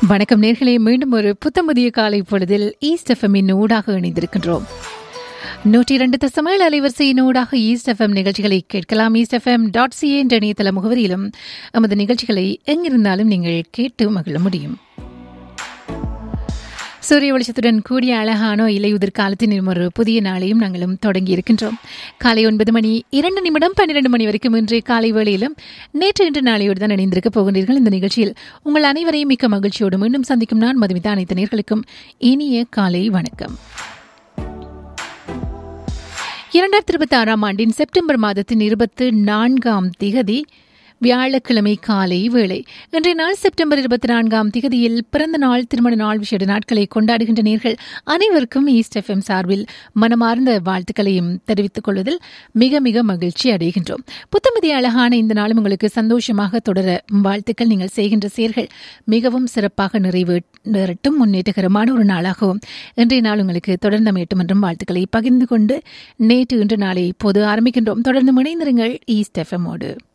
வணக்கம் நேர்களே மீண்டும் ஒரு புத்தமுதிய காலை பொழுதில் ஈஸ்ட் எஃப்எம்மின் ஊடாக இணைந்திருக்கின்றோம் நூற்றி இரண்டு தசமேழு அலைவரிசையின் ஊடாக ஈஸ்ட் எஃப்எம் நிகழ்ச்சிகளை கேட்கலாம் ஈஸ்ட் எஃப்எம் டாட் சி என்ற இணையதள முகவரியிலும் நமது நிகழ்ச்சிகளை எங்கிருந்தாலும் நீங்கள் கேட்டு மகிழ முடியும் சூரிய வெளிச்சத்துடன் கூடிய அழகான இலையுதிர் காலத்தின் ஒரு புதிய நாளையும் நாங்களும் தொடங்கி இருக்கின்றோம் காலை ஒன்பது மணி இரண்டு நிமிடம் பன்னிரண்டு மணி வரைக்கும் இன்று காலை வேளையிலும் நேற்று இன்று நாளையோடு தான் இணைந்திருக்க போகின்றீர்கள் இந்த நிகழ்ச்சியில் உங்கள் அனைவரையும் மிக்க மகிழ்ச்சியோடு மீண்டும் சந்திக்கும் நான் மதுமிதா அனைத்து நேர்களுக்கும் இனிய காலை வணக்கம் இரண்டாயிரத்தி இருபத்தி ஆறாம் ஆண்டின் செப்டம்பர் மாதத்தின் இருபத்து நான்காம் திகதி வியாழக்கிழமை காலை வேளை இன்றைய நாள் செப்டம்பர் இருபத்தி நான்காம் திகதியில் பிறந்த நாள் திருமண நாள் விஷய நாட்களை கொண்டாடுகின்ற நேர்கள் அனைவருக்கும் ஈஸ்ட் எஃப்எம் சார்பில் மனமார்ந்த வாழ்த்துக்களையும் தெரிவித்துக் கொள்வதில் மிக மிக மகிழ்ச்சி அடைகின்றோம் புத்தமதி அழகான இந்த நாளும் உங்களுக்கு சந்தோஷமாக தொடர வாழ்த்துக்கள் நீங்கள் செய்கின்ற செயல்கள் மிகவும் சிறப்பாக நிறைவேறட்டும் முன்னேற்றகரமான ஒரு நாளாகவும் இன்றைய நாள் உங்களுக்கு தொடர்ந்து அமையட்டும் என்றும் வாழ்த்துக்களை பகிர்ந்து கொண்டு நேற்று இன்று நாளை இப்போது ஆரம்பிக்கின்றோம் தொடர்ந்து இணைந்திருங்கள் ஈஸ்ட் எஃப்எம்மோடு